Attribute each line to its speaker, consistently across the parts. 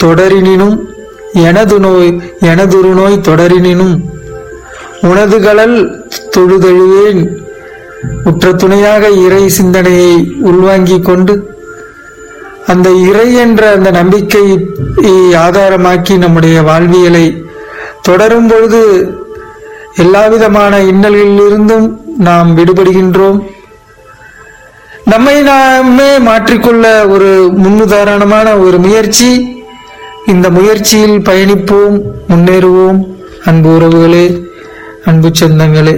Speaker 1: தொடரினும் எனது நோய் எனதுரு நோய் தொடரினும் உனதுகளல் தொழுதழுவேன் உற்ற துணையாக இறை சிந்தனையை உள்வாங்கிக் கொண்டு அந்த இறை என்ற அந்த நம்பிக்கையை ஆதாரமாக்கி நம்முடைய வாழ்வியலை தொடரும் பொழுது எல்லாவிதமான இன்னல்களிலிருந்தும் நாம் விடுபடுகின்றோம் நம்மை நாமே மாற்றிக்கொள்ள ஒரு முன்னுதாரணமான ஒரு முயற்சி இந்த முயற்சியில் பயணிப்போம் முன்னேறுவோம் அன்பு உறவுகளே அன்பு சொந்தங்களே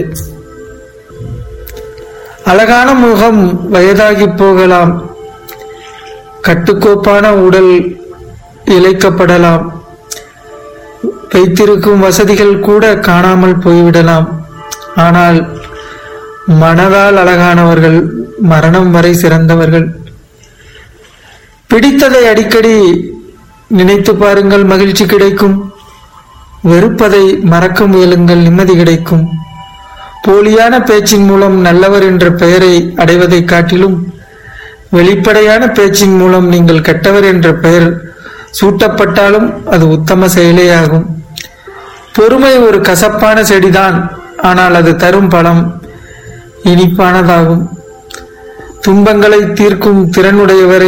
Speaker 1: அழகான முகம் வயதாகி போகலாம் கட்டுக்கோப்பான உடல் இழைக்கப்படலாம் வைத்திருக்கும் வசதிகள் கூட காணாமல் போய்விடலாம் ஆனால் மனதால் அழகானவர்கள் மரணம் வரை சிறந்தவர்கள் பிடித்ததை அடிக்கடி நினைத்து பாருங்கள் மகிழ்ச்சி கிடைக்கும் வெறுப்பதை மறக்க முயலுங்கள் நிம்மதி கிடைக்கும் போலியான பேச்சின் மூலம் நல்லவர் என்ற பெயரை அடைவதை காட்டிலும் வெளிப்படையான பேச்சின் மூலம் நீங்கள் கெட்டவர் என்ற பெயர் சூட்டப்பட்டாலும் அது உத்தம செயலேயாகும் பொறுமை ஒரு கசப்பான செடிதான் ஆனால் அது தரும் பழம் இனிப்பானதாகும் துன்பங்களை தீர்க்கும் திறனுடையவரை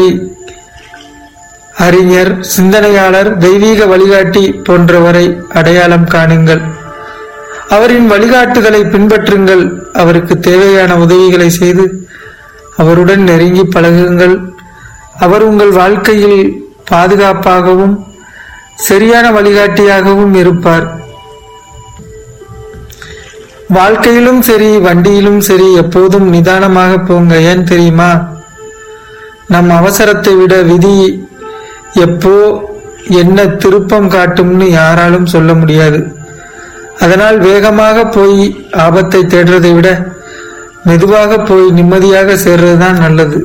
Speaker 1: அறிஞர் சிந்தனையாளர் தெய்வீக வழிகாட்டி போன்றவரை அடையாளம் காணுங்கள் அவரின் வழிகாட்டுதலை பின்பற்றுங்கள் அவருக்கு தேவையான உதவிகளை செய்து அவருடன் நெருங்கி பழகுங்கள் அவர் உங்கள் வாழ்க்கையில் பாதுகாப்பாகவும் சரியான வழிகாட்டியாகவும் இருப்பார் வாழ்க்கையிலும் சரி வண்டியிலும் சரி எப்போதும் நிதானமாக போங்க ஏன் தெரியுமா நம் அவசரத்தை விட விதி எப்போ என்ன திருப்பம் காட்டும்னு யாராலும் சொல்ல முடியாது அதனால் வேகமாக போய் ஆபத்தை தேடுறதை விட மெதுவாக போய் நிம்மதியாக சேர்றதுதான் நல்லது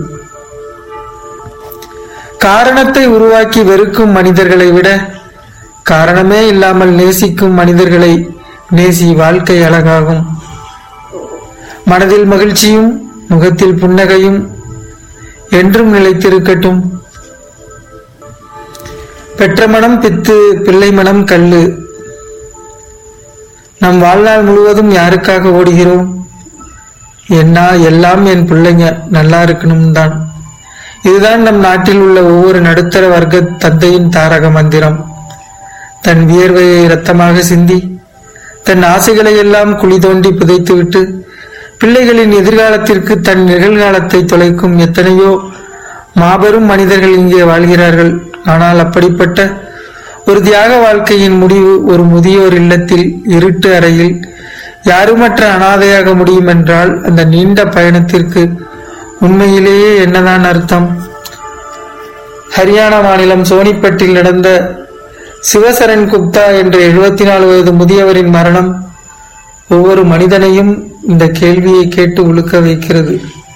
Speaker 1: காரணத்தை உருவாக்கி வெறுக்கும் மனிதர்களை விட காரணமே இல்லாமல் நேசிக்கும் மனிதர்களை நேசி வாழ்க்கை அழகாகும் மனதில் மகிழ்ச்சியும் முகத்தில் புன்னகையும் என்றும் நிலைத்திருக்கட்டும் பெற்ற மனம் பித்து பிள்ளை மனம் கல்லு நம் வாழ்நாள் முழுவதும் யாருக்காக ஓடுகிறோம் என்ன எல்லாம் என் பிள்ளைங்க நல்லா இருக்கணும் தான் இதுதான் நம் நாட்டில் உள்ள ஒவ்வொரு நடுத்தர வர்க்க தந்தையின் தாரக மந்திரம் தன் வியர்வையை இரத்தமாக சிந்தி தன் ஆசைகளை எல்லாம் குழி தோண்டி புதைத்துவிட்டு பிள்ளைகளின் எதிர்காலத்திற்கு தன் நிகழ்காலத்தை தொலைக்கும் எத்தனையோ மாபெரும் மனிதர்கள் இங்கே வாழ்கிறார்கள் ஆனால் அப்படிப்பட்ட ஒரு தியாக வாழ்க்கையின் முடிவு ஒரு முதியோர் இல்லத்தில் இருட்டு அறையில் யாருமற்ற அனாதையாக முடியும் என்றால் அந்த நீண்ட பயணத்திற்கு உண்மையிலேயே என்னதான் அர்த்தம் ஹரியானா மாநிலம் சோனிப்பட்டில் நடந்த சிவசரன் குப்தா என்ற எழுபத்தி நாலு வயது முதியவரின் மரணம் ஒவ்வொரு மனிதனையும் இந்த கேள்வியை கேட்டு உழுக்க வைக்கிறது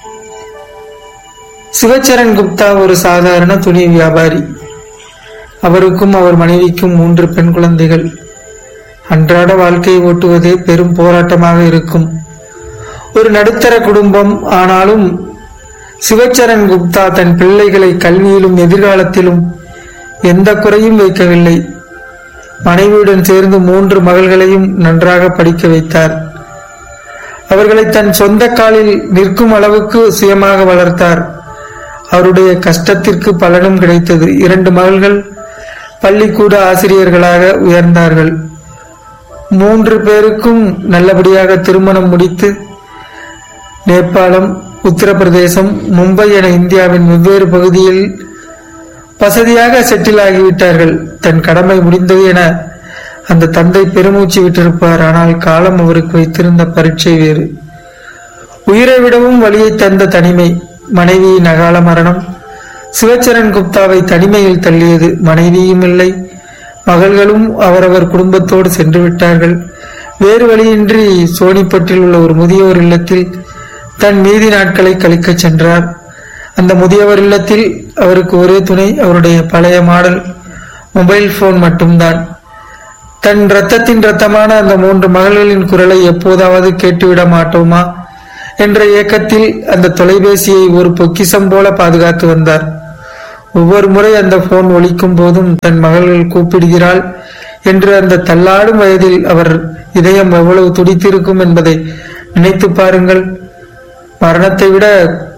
Speaker 1: சிவச்சரன் குப்தா ஒரு சாதாரண துணி வியாபாரி அவருக்கும் அவர் மனைவிக்கும் மூன்று பெண் குழந்தைகள் அன்றாட வாழ்க்கையை ஓட்டுவதே பெரும் போராட்டமாக இருக்கும் ஒரு நடுத்தர குடும்பம் ஆனாலும் சிவச்சரன் குப்தா தன் பிள்ளைகளை கல்வியிலும் எதிர்காலத்திலும் எந்த குறையும் வைக்கவில்லை மனைவியுடன் சேர்ந்து மூன்று மகள்களையும் நன்றாக படிக்க வைத்தார் அவர்களை தன் சொந்த காலில் நிற்கும் அளவுக்கு சுயமாக வளர்த்தார் அவருடைய கஷ்டத்திற்கு பலனும் கிடைத்தது இரண்டு மகள்கள் பள்ளிக்கூட ஆசிரியர்களாக உயர்ந்தார்கள் மூன்று பேருக்கும் நல்லபடியாக திருமணம் முடித்து நேபாளம் உத்தரப்பிரதேசம் மும்பை என இந்தியாவின் வெவ்வேறு பகுதியில் வசதியாக செட்டில் ஆகிவிட்டார்கள் தன் கடமை முடிந்தது என அந்த தந்தை பெருமூச்சு விட்டிருப்பார் ஆனால் காலம் அவருக்கு வைத்திருந்த பரீட்சை வேறு உயிரை விடவும் வழியை தந்த தனிமை மனைவியின் அகால மரணம் சிவச்சரன் குப்தாவை தனிமையில் தள்ளியது மனைவியும் இல்லை மகள்களும் அவரவர் குடும்பத்தோடு சென்று விட்டார்கள் வேறு வழியின்றி சோனிப்பட்டில் உள்ள ஒரு முதியோர் இல்லத்தில் தன் மீதி நாட்களை கழிக்கச் சென்றார் அந்த முதியவர் இல்லத்தில் அவருக்கு ஒரே துணை அவருடைய பழைய மாடல் மொபைல் போன் மட்டும்தான் தன் ரத்தத்தின் ரத்தமான அந்த மூன்று மகள்களின் குரலை எப்போதாவது கேட்டுவிட மாட்டோமா என்ற ஏக்கத்தில் அந்த தொலைபேசியை ஒரு பொக்கிசம் போல பாதுகாத்து வந்தார் ஒவ்வொரு முறை அந்த போன் ஒலிக்கும் போதும் தன் மகள்கள் கூப்பிடுகிறாள் என்று அந்த தள்ளாடும் வயதில் அவர் இதயம் எவ்வளவு துடித்திருக்கும் என்பதை நினைத்து பாருங்கள் மரணத்தை விட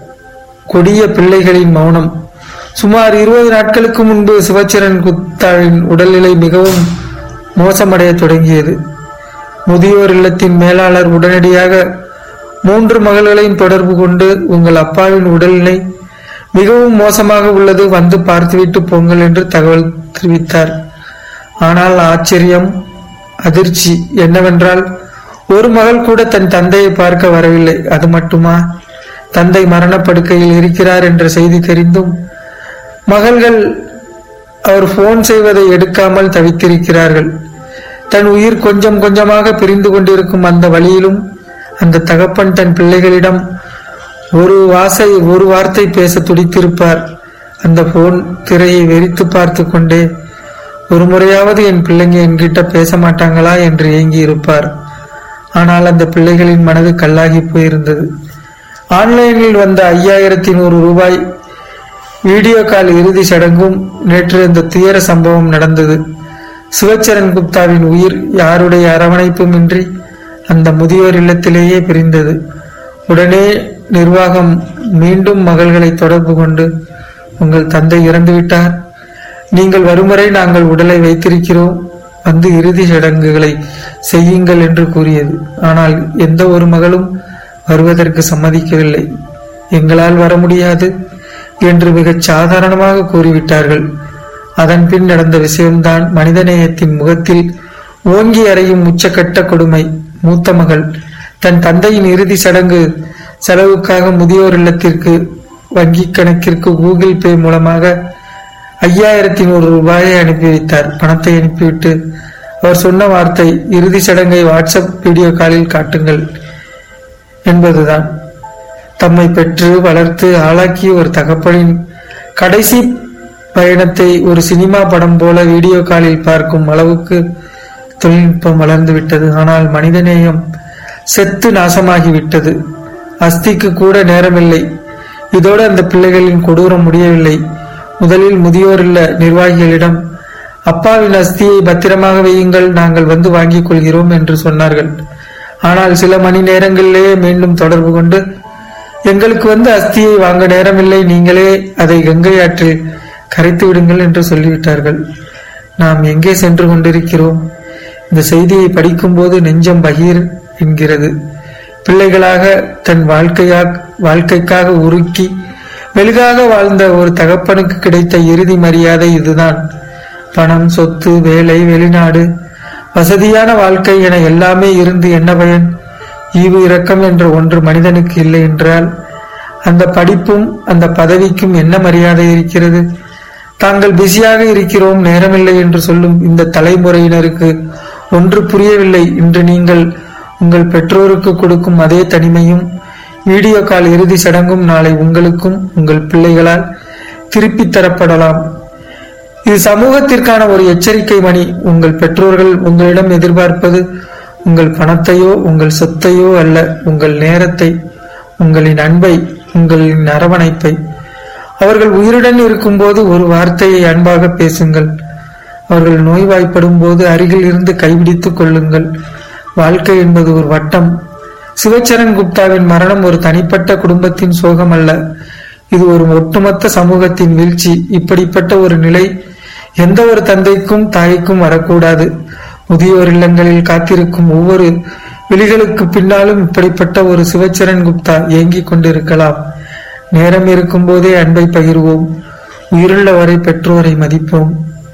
Speaker 1: கொடிய பிள்ளைகளின் மௌனம் சுமார் இருபது நாட்களுக்கு முன்பு சிவச்சரன் குத்தாவின் உடல்நிலை மிகவும் மோசமடைய தொடங்கியது முதியோர் இல்லத்தின் மேலாளர் உடனடியாக மூன்று மகள்களையும் தொடர்பு கொண்டு உங்கள் அப்பாவின் உடல்நிலை மிகவும் மோசமாக உள்ளது வந்து பார்த்துவிட்டு போங்கள் என்று தகவல் தெரிவித்தார் ஆனால் ஆச்சரியம் அதிர்ச்சி என்னவென்றால் ஒரு மகள் கூட தன் தந்தையை பார்க்க வரவில்லை அது மட்டுமா தந்தை மரணப்படுக்கையில் இருக்கிறார் என்ற செய்தி தெரிந்தும் மகள்கள் அவர் போன் செய்வதை எடுக்காமல் தவித்திருக்கிறார்கள் தன் உயிர் கொஞ்சம் கொஞ்சமாக பிரிந்து கொண்டிருக்கும் அந்த வழியிலும் அந்த தகப்பன் தன் பிள்ளைகளிடம் ஒரு வாசை ஒரு வார்த்தை பேச துடித்திருப்பார் அந்த போன் திரையை வெறித்து பார்த்து கொண்டே ஒரு முறையாவது என் பிள்ளைங்க என்கிட்ட பேச மாட்டாங்களா என்று ஏங்கி இருப்பார் ஆனால் அந்த பிள்ளைகளின் மனது கல்லாகி போயிருந்தது ஆன்லைனில் வந்த ஐயாயிரத்தி நூறு ரூபாய் வீடியோ கால் இறுதி சடங்கும் நேற்று இந்த துயர சம்பவம் நடந்தது சிவச்சரன் குப்தாவின் உயிர் யாருடைய அரவணைப்பும் இன்றி அந்த முதியோர் இல்லத்திலேயே பிரிந்தது உடனே நிர்வாகம் மீண்டும் மகள்களை தொடர்பு கொண்டு உங்கள் தந்தை இறந்துவிட்டார் நீங்கள் வரும் வரை நாங்கள் உடலை வைத்திருக்கிறோம் வந்து இறுதி சடங்குகளை செய்யுங்கள் என்று கூறியது ஆனால் எந்த ஒரு மகளும் வருவதற்கு சம்மதிக்கவில்லை எங்களால் வர முடியாது என்று மிகச் சாதாரணமாக கூறிவிட்டார்கள் அதன் பின் நடந்த விஷயம்தான் மனிதநேயத்தின் முகத்தில் ஓங்கி அறையும் உச்சக்கட்ட கொடுமை மூத்த மகள் தன் தந்தையின் இறுதி சடங்கு செலவுக்காக முதியோர் இல்லத்திற்கு வங்கி கணக்கிற்கு கூகுள் பே மூலமாக ஐயாயிரத்தி நூறு ரூபாயை அனுப்பி வைத்தார் பணத்தை அனுப்பிவிட்டு அவர் சொன்ன வார்த்தை இறுதி சடங்கை வாட்ஸ்அப் வீடியோ காலில் காட்டுங்கள் என்பதுதான் தம்மை பெற்று வளர்த்து ஆளாக்கிய ஒரு தகப்பனின் கடைசி பயணத்தை ஒரு சினிமா படம் போல வீடியோ காலில் பார்க்கும் அளவுக்கு தொழில்நுட்பம் வளர்ந்து விட்டது ஆனால் மனிதநேயம் செத்து நாசமாகிவிட்டது அஸ்திக்கு கூட நேரமில்லை இதோடு அந்த பிள்ளைகளின் கொடூரம் முடியவில்லை முதலில் முதியோர் இல்ல நிர்வாகிகளிடம் அப்பாவின் அஸ்தியை பத்திரமாக வையுங்கள் நாங்கள் வந்து வாங்கிக் கொள்கிறோம் என்று சொன்னார்கள் ஆனால் சில மணி நேரங்களிலேயே மீண்டும் தொடர்பு கொண்டு எங்களுக்கு வந்து அஸ்தியை வாங்க நேரமில்லை நீங்களே அதை கங்கை ஆற்றில் கரைத்து விடுங்கள் என்று சொல்லிவிட்டார்கள் நாம் எங்கே சென்று கொண்டிருக்கிறோம் இந்த செய்தியை படிக்கும்போது நெஞ்சம் பகீர் என்கிறது பிள்ளைகளாக தன் வாழ்க்கையா வாழ்க்கைக்காக உருக்கி மெழுகாக வாழ்ந்த ஒரு தகப்பனுக்கு கிடைத்த இறுதி மரியாதை இதுதான் பணம் சொத்து வேலை வெளிநாடு வசதியான வாழ்க்கை என எல்லாமே இருந்து என்ன பயன் ஈவு இரக்கம் என்ற ஒன்று மனிதனுக்கு இல்லை என்றால் அந்த படிப்பும் அந்த பதவிக்கும் என்ன மரியாதை இருக்கிறது தாங்கள் பிஸியாக இருக்கிறோம் நேரமில்லை என்று சொல்லும் இந்த தலைமுறையினருக்கு ஒன்று புரியவில்லை இன்று நீங்கள் உங்கள் பெற்றோருக்கு கொடுக்கும் அதே தனிமையும் வீடியோ கால் இறுதி சடங்கும் நாளை உங்களுக்கும் உங்கள் பிள்ளைகளால் திருப்பித் தரப்படலாம் இது சமூகத்திற்கான ஒரு எச்சரிக்கை மணி உங்கள் பெற்றோர்கள் உங்களிடம் எதிர்பார்ப்பது உங்கள் பணத்தையோ உங்கள் சொத்தையோ அல்ல உங்கள் நேரத்தை உங்களின் அன்பை உங்களின் அரவணைப்பை அவர்கள் உயிருடன் இருக்கும்போது ஒரு வார்த்தையை அன்பாக பேசுங்கள் அவர்கள் நோய்வாய்ப்படும் போது அருகில் இருந்து கைபிடித்துக் கொள்ளுங்கள் வாழ்க்கை என்பது ஒரு வட்டம் சிவச்சரன் குப்தாவின் மரணம் ஒரு தனிப்பட்ட குடும்பத்தின் சோகம் அல்ல இது ஒரு ஒட்டுமொத்த சமூகத்தின் வீழ்ச்சி இப்படிப்பட்ட ஒரு நிலை எந்த ஒரு தந்தைக்கும் தாய்க்கும் வரக்கூடாது முதியோர் இல்லங்களில் காத்திருக்கும் ஒவ்வொரு விழிகளுக்கு பின்னாலும் இப்படிப்பட்ட ஒரு சிவச்சரன் குப்தா ஏங்கிக் கொண்டிருக்கலாம் நேரம் இருக்கும் போதே அன்பை பகிர்வோம் உயிருள்ள வரை பெற்றோரை மதிப்போம்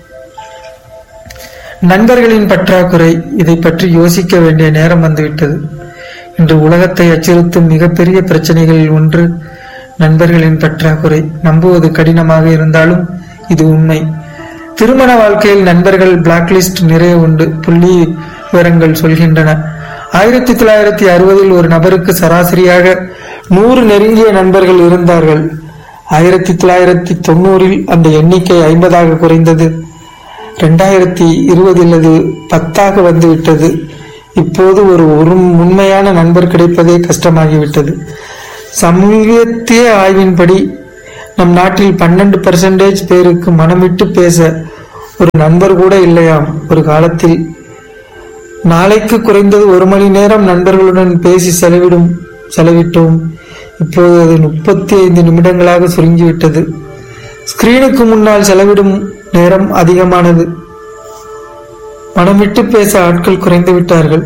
Speaker 1: நண்பர்களின் பற்றாக்குறை இதை பற்றி யோசிக்க வேண்டிய நேரம் வந்துவிட்டது இன்று உலகத்தை அச்சுறுத்தும் மிகப்பெரிய பிரச்சனைகளில் ஒன்று நண்பர்களின் பற்றாக்குறை நம்புவது கடினமாக இருந்தாலும் இது உண்மை திருமண வாழ்க்கையில் நண்பர்கள் பிளாக் லிஸ்ட் நிறைய உண்டு புள்ளி விவரங்கள் சொல்கின்றன ஆயிரத்தி தொள்ளாயிரத்தி அறுபதில் ஒரு நபருக்கு சராசரியாக நூறு நெருங்கிய நண்பர்கள் இருந்தார்கள் ஆயிரத்தி தொள்ளாயிரத்தி தொண்ணூறில் அந்த எண்ணிக்கை ஐம்பதாக குறைந்தது ரெண்டாயிரத்தி இருபதில் அது பத்தாக வந்துவிட்டது இப்போது ஒரு ஒரு உண்மையான நண்பர் கிடைப்பதே கஷ்டமாகிவிட்டது சமீபத்திய ஆய்வின்படி நம் நாட்டில் பன்னெண்டு பெர்சன்டேஜ் பேருக்கு மனமிட்டு பேச ஒரு நண்பர் கூட இல்லையாம் ஒரு காலத்தில் நாளைக்கு குறைந்தது ஒரு மணி நேரம் நண்பர்களுடன் பேசி செலவிடும் செலவிட்டோம் இப்போது அது முப்பத்தி ஐந்து நிமிடங்களாக சுருங்கிவிட்டது ஸ்கிரீனுக்கு முன்னால் செலவிடும் நேரம் அதிகமானது மனமிட்டு பேச ஆட்கள் குறைந்து விட்டார்கள்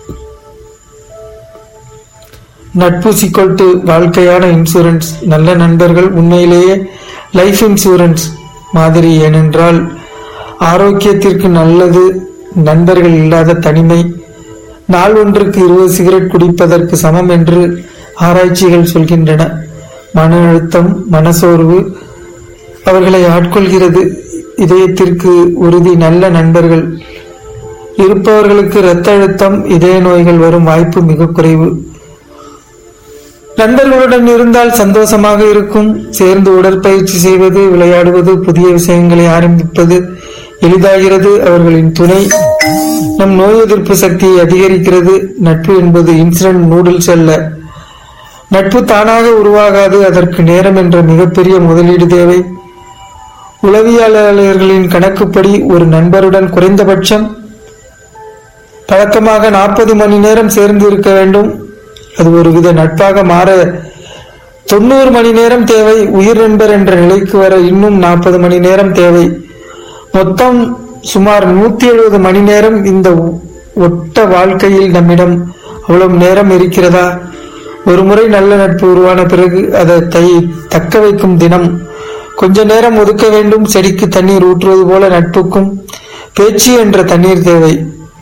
Speaker 1: நட்பு சிக்கல் டு வாழ்க்கையான இன்சூரன்ஸ் நல்ல நண்பர்கள் உண்மையிலேயே லைஃப் இன்சூரன்ஸ் மாதிரி ஏனென்றால் ஆரோக்கியத்திற்கு நல்லது நண்பர்கள் இல்லாத தனிமை நாள் ஒன்றுக்கு இருபது சிகரெட் குடிப்பதற்கு சமம் என்று ஆராய்ச்சிகள் சொல்கின்றன மன அழுத்தம் மனசோர்வு அவர்களை ஆட்கொள்கிறது இதயத்திற்கு உறுதி நல்ல நண்பர்கள் இருப்பவர்களுக்கு இரத்த அழுத்தம் இதய நோய்கள் வரும் வாய்ப்பு மிக குறைவு நண்பர்களுடன் இருந்தால் சந்தோஷமாக இருக்கும் சேர்ந்து உடற்பயிற்சி செய்வது விளையாடுவது புதிய விஷயங்களை ஆரம்பிப்பது எளிதாகிறது அவர்களின் துணை நம் நோய் எதிர்ப்பு சக்தியை அதிகரிக்கிறது நட்பு என்பது இன்சிடென்ட் நூடுல்ஸ் அல்ல நட்பு தானாக உருவாகாது அதற்கு நேரம் என்ற மிகப்பெரிய முதலீடு தேவை உளவியலாளர்களின் கணக்குப்படி ஒரு நண்பருடன் குறைந்தபட்சம் பழக்கமாக நாற்பது மணி நேரம் சேர்ந்து இருக்க வேண்டும் அது ஒருவித நட்பாக மாற தொண்ணூறு மணி நேரம் தேவை உயிர் நண்பர் என்ற நிலைக்கு வர இன்னும் நாற்பது மணி நேரம் தேவை மொத்தம் சுமார் நூத்தி எழுபது மணி நேரம் இந்த ஒட்ட வாழ்க்கையில் நம்மிடம் அவ்வளவு நேரம் இருக்கிறதா ஒரு முறை நல்ல நட்பு உருவான பிறகு அதை தை தக்க வைக்கும் தினம் கொஞ்ச நேரம் ஒதுக்க வேண்டும் செடிக்கு தண்ணீர் ஊற்றுவது போல நட்புக்கும் பேச்சு என்ற தண்ணீர் தேவை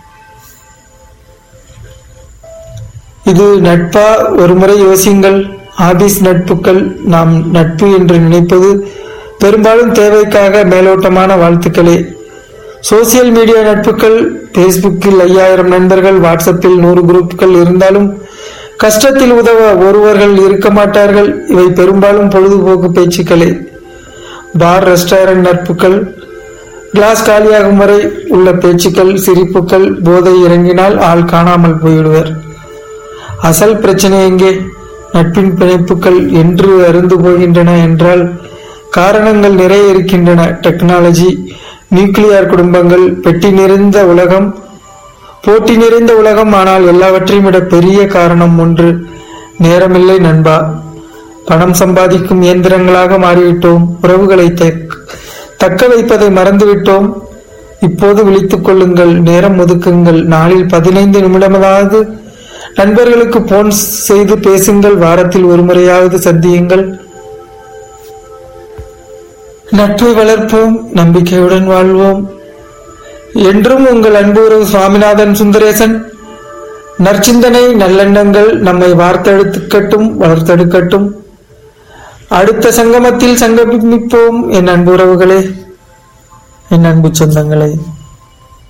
Speaker 1: இது நட்பா ஒரு முறை யோசியுங்கள் ஆபீஸ் நட்புகள் நாம் நட்பு என்று நினைப்பது பெரும்பாலும் தேவைக்காக மேலோட்டமான வாழ்த்துக்களே சோசியல் மீடியா நட்புகள் பேஸ்புக்கில் ஐயாயிரம் நண்பர்கள் வாட்ஸ்அப்பில் நூறு குரூப்புகள் இருந்தாலும் கஷ்டத்தில் உதவ ஒருவர்கள் இருக்க மாட்டார்கள் இவை பெரும்பாலும் பொழுதுபோக்கு பேச்சுக்களே பார் ரெஸ்டாரண்ட் நட்புகள் கிளாஸ் காலியாகும் வரை உள்ள பேச்சுக்கள் சிரிப்புகள் போதை இறங்கினால் ஆள் காணாமல் போய்விடுவர் அசல் பிரச்சனை எங்கே நட்பின் பிணைப்புகள் என்று அருந்து போகின்றன என்றால் காரணங்கள் நிறைய இருக்கின்றன டெக்னாலஜி நியூக்ளியர் குடும்பங்கள் பெட்டி நிறைந்த உலகம் போட்டி நிறைந்த உலகம் ஆனால் எல்லாவற்றையும் விட பெரிய காரணம் ஒன்று நேரமில்லை நண்பா பணம் சம்பாதிக்கும் இயந்திரங்களாக மாறிவிட்டோம் உறவுகளை தக்- தக்க வைப்பதை மறந்துவிட்டோம் இப்போது விழித்துக் கொள்ளுங்கள் நேரம் ஒதுக்குங்கள் நாளில் பதினைந்து நிமிடமாவது நண்பர்களுக்கு போன் செய்து பேசுங்கள் வாரத்தில் ஒரு முறையாவது சந்தியுங்கள் நட்பை வளர்ப்போம் நம்பிக்கையுடன் வாழ்வோம் என்றும் உங்கள் அன்பு உறவு சுவாமிநாதன் சுந்தரேசன் நற்சிந்தனை நல்லெண்ணங்கள் நம்மை வார்த்தெடுத்துக்கட்டும் வளர்த்தெடுக்கட்டும் அடுத்த சங்கமத்தில் சங்கமிப்போம் என் அன்பு உறவுகளே என் அன்பு சொந்தங்களே